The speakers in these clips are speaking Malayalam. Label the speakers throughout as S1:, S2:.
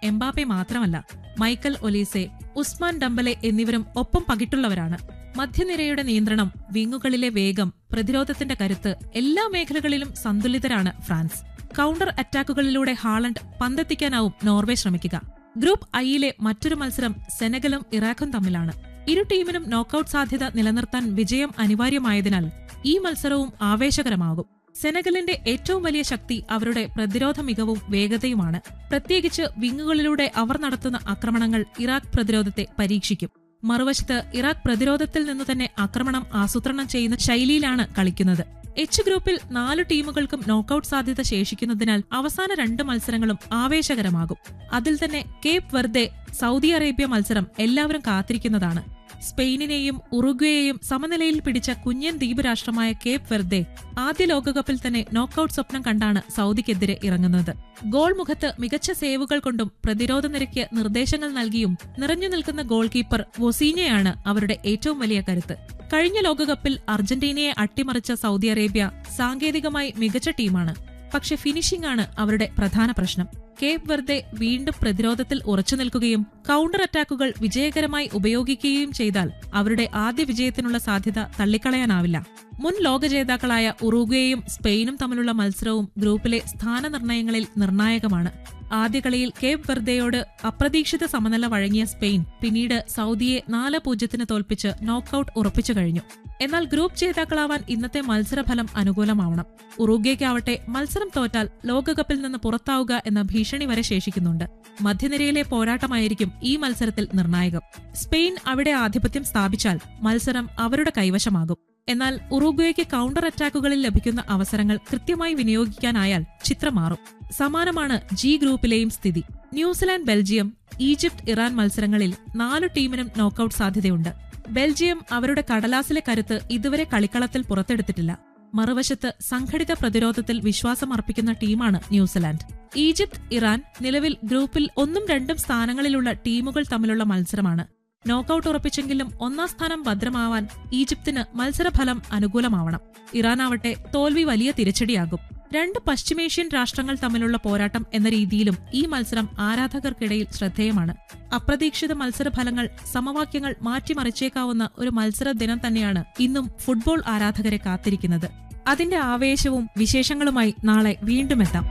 S1: എംബാപ്പെ മാത്രമല്ല മൈക്കൽ ഒലീസെ ഉസ്മാൻ ഡംബലെ എന്നിവരും ഒപ്പം പകിട്ടുള്ളവരാണ് മധ്യനിരയുടെ നിയന്ത്രണം വിങ്ങുകളിലെ വേഗം പ്രതിരോധത്തിന്റെ കരുത്ത് എല്ലാ മേഖലകളിലും സന്തുലിതരാണ് ഫ്രാൻസ് കൗണ്ടർ അറ്റാക്കുകളിലൂടെ ഹാളണ്ട് പന്തെത്തിക്കാനാവും നോർവേ ശ്രമിക്കുക ഗ്രൂപ്പ് ഐയിലെ മറ്റൊരു മത്സരം സെനഗലും ഇറാഖും തമ്മിലാണ് ഇരു ടീമിനും നോക്കൌട്ട് സാധ്യത നിലനിർത്താൻ വിജയം അനിവാര്യമായതിനാൽ ഈ മത്സരവും ആവേശകരമാകും സെനഗലിന്റെ ഏറ്റവും വലിയ ശക്തി അവരുടെ പ്രതിരോധ മികവും വേഗതയുമാണ് പ്രത്യേകിച്ച് വിങ്ങുകളിലൂടെ അവർ നടത്തുന്ന ആക്രമണങ്ങൾ ഇറാഖ് പ്രതിരോധത്തെ പരീക്ഷിക്കും മറുവശത്ത് ഇറാഖ് പ്രതിരോധത്തിൽ നിന്ന് തന്നെ ആക്രമണം ആസൂത്രണം ചെയ്യുന്ന ശൈലിയിലാണ് കളിക്കുന്നത് എച്ച് ഗ്രൂപ്പിൽ നാല് ടീമുകൾക്കും നോക്കൌട്ട് സാധ്യത ശേഷിക്കുന്നതിനാൽ അവസാന രണ്ട് മത്സരങ്ങളും ആവേശകരമാകും അതിൽ തന്നെ കേപ്പ് വെർദെ സൗദി അറേബ്യ മത്സരം എല്ലാവരും കാത്തിരിക്കുന്നതാണ് സ്പെയിനിനെയും ഉറുഗ്വേയെയും സമനിലയിൽ പിടിച്ച കുഞ്ഞൻ ദ്വീപ് രാഷ്ട്രമായ കേപ്പ് വെർദെ ആദ്യ ലോകകപ്പിൽ തന്നെ നോക്കൌട്ട് സ്വപ്നം കണ്ടാണ് സൗദിക്കെതിരെ ഇറങ്ങുന്നത് ഗോൾ മുഖത്ത് മികച്ച സേവുകൾ കൊണ്ടും പ്രതിരോധ നിരയ്ക്ക് നിർദ്ദേശങ്ങൾ നൽകിയും നിറഞ്ഞു നിൽക്കുന്ന ഗോൾ കീപ്പർ വൊസീനയാണ് അവരുടെ ഏറ്റവും വലിയ കരുത്ത് കഴിഞ്ഞ ലോകകപ്പിൽ അർജന്റീനയെ അട്ടിമറിച്ച സൗദി അറേബ്യ സാങ്കേതികമായി മികച്ച ടീമാണ് പക്ഷെ ഫിനിഷിംഗ് ആണ് അവരുടെ പ്രധാന പ്രശ്നം കേപ്പ് വെർദെ വീണ്ടും പ്രതിരോധത്തിൽ ഉറച്ചു നിൽക്കുകയും കൗണ്ടർ അറ്റാക്കുകൾ വിജയകരമായി ഉപയോഗിക്കുകയും ചെയ്താൽ അവരുടെ ആദ്യ വിജയത്തിനുള്ള സാധ്യത തള്ളിക്കളയാനാവില്ല മുൻ ലോക ജേതാക്കളായ ഉറുഗ്വേയും സ്പെയിനും തമ്മിലുള്ള മത്സരവും ഗ്രൂപ്പിലെ സ്ഥാനനിർണയങ്ങളിൽ നിർണായകമാണ് ആദ്യ കളിയിൽ കേപ്പ് വെർദെയോട് അപ്രതീക്ഷിത സമനില വഴങ്ങിയ സ്പെയിൻ പിന്നീട് സൗദിയെ നാല് പൂജ്യത്തിന് തോൽപ്പിച്ച് നോക്കൌട്ട് ഉറപ്പിച്ചു കഴിഞ്ഞു എന്നാൽ ഗ്രൂപ്പ് ജേതാക്കളാവാൻ ഇന്നത്തെ മത്സരഫലം അനുകൂലമാവണം ഉറുഗ്വേക്കാവട്ടെ മത്സരം തോറ്റാൽ ലോകകപ്പിൽ നിന്ന് പുറത്താവുക എന്ന ഭീഷണി വരെ ശേഷിക്കുന്നുണ്ട് മധ്യനിരയിലെ പോരാട്ടമായിരിക്കും ഈ മത്സരത്തിൽ നിർണായകം സ്പെയിൻ അവിടെ ആധിപത്യം സ്ഥാപിച്ചാൽ മത്സരം അവരുടെ കൈവശമാകും എന്നാൽ ഉറുഗ്വേക്ക് കൗണ്ടർ അറ്റാക്കുകളിൽ ലഭിക്കുന്ന അവസരങ്ങൾ കൃത്യമായി വിനിയോഗിക്കാനായാൽ ചിത്രം മാറും സമാനമാണ് ജി ഗ്രൂപ്പിലെയും സ്ഥിതി ന്യൂസിലാൻഡ് ബെൽജിയം ഈജിപ്ത് ഇറാൻ മത്സരങ്ങളിൽ നാലു ടീമിനും നോക്കൌട്ട് സാധ്യതയുണ്ട് ബെൽജിയം അവരുടെ കടലാസിലെ കരുത്ത് ഇതുവരെ കളിക്കളത്തിൽ പുറത്തെടുത്തിട്ടില്ല മറുവശത്ത് സംഘടിത പ്രതിരോധത്തിൽ വിശ്വാസം അർപ്പിക്കുന്ന ടീമാണ് ന്യൂസിലാൻഡ് ഈജിപ്ത് ഇറാൻ നിലവിൽ ഗ്രൂപ്പിൽ ഒന്നും രണ്ടും സ്ഥാനങ്ങളിലുള്ള ടീമുകൾ തമ്മിലുള്ള മത്സരമാണ് നോക്കൌട്ട് ഉറപ്പിച്ചെങ്കിലും ഒന്നാം സ്ഥാനം ഭദ്രമാവാൻ ഈജിപ്തിന് മത്സരഫലം അനുകൂലമാവണം ഇറാനാവട്ടെ തോൽവി വലിയ തിരിച്ചടിയാകും രണ്ട് പശ്ചിമേഷ്യൻ രാഷ്ട്രങ്ങൾ തമ്മിലുള്ള പോരാട്ടം എന്ന രീതിയിലും ഈ മത്സരം ആരാധകർക്കിടയിൽ ശ്രദ്ധേയമാണ് അപ്രതീക്ഷിത മത്സരഫലങ്ങൾ സമവാക്യങ്ങൾ മാറ്റിമറിച്ചേക്കാവുന്ന ഒരു മത്സര ദിനം തന്നെയാണ് ഇന്നും ഫുട്ബോൾ ആരാധകരെ കാത്തിരിക്കുന്നത് അതിന്റെ ആവേശവും വിശേഷങ്ങളുമായി നാളെ വീണ്ടും എത്താം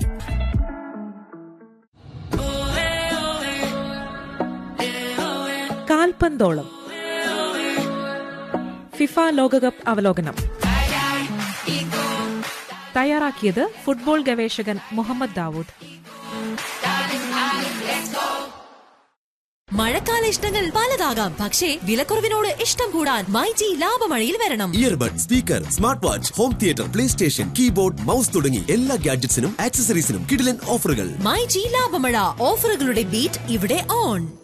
S1: കാൽപന്തോളം ഫിഫ ലോകകപ്പ് അവലോകനം തയ്യാറാക്കിയത് ഫുട്ബോൾ ഗവേഷകൻ മുഹമ്മദ് ദാവൂദ്
S2: മഴക്കാല ഇഷ്ടങ്ങൾ പലതാകാം പക്ഷേ വിലക്കുറവിനോട് ഇഷ്ടം കൂടാൻ മൈജി ലാഭമഴയിൽ വരണം
S3: earbud speaker smart watch home theatre play station keyboard mouse തുടങ്ങി എല്ലാ ഗാഡ്ജറ്റ്സിനും ആക്സസറീസിനും കിടിലൻ ഓഫറുകൾ
S2: മൈജി ലാഭമഴ ഓഫറുകളുടെ ബീറ്റ് ഇവിടെ ഓൺ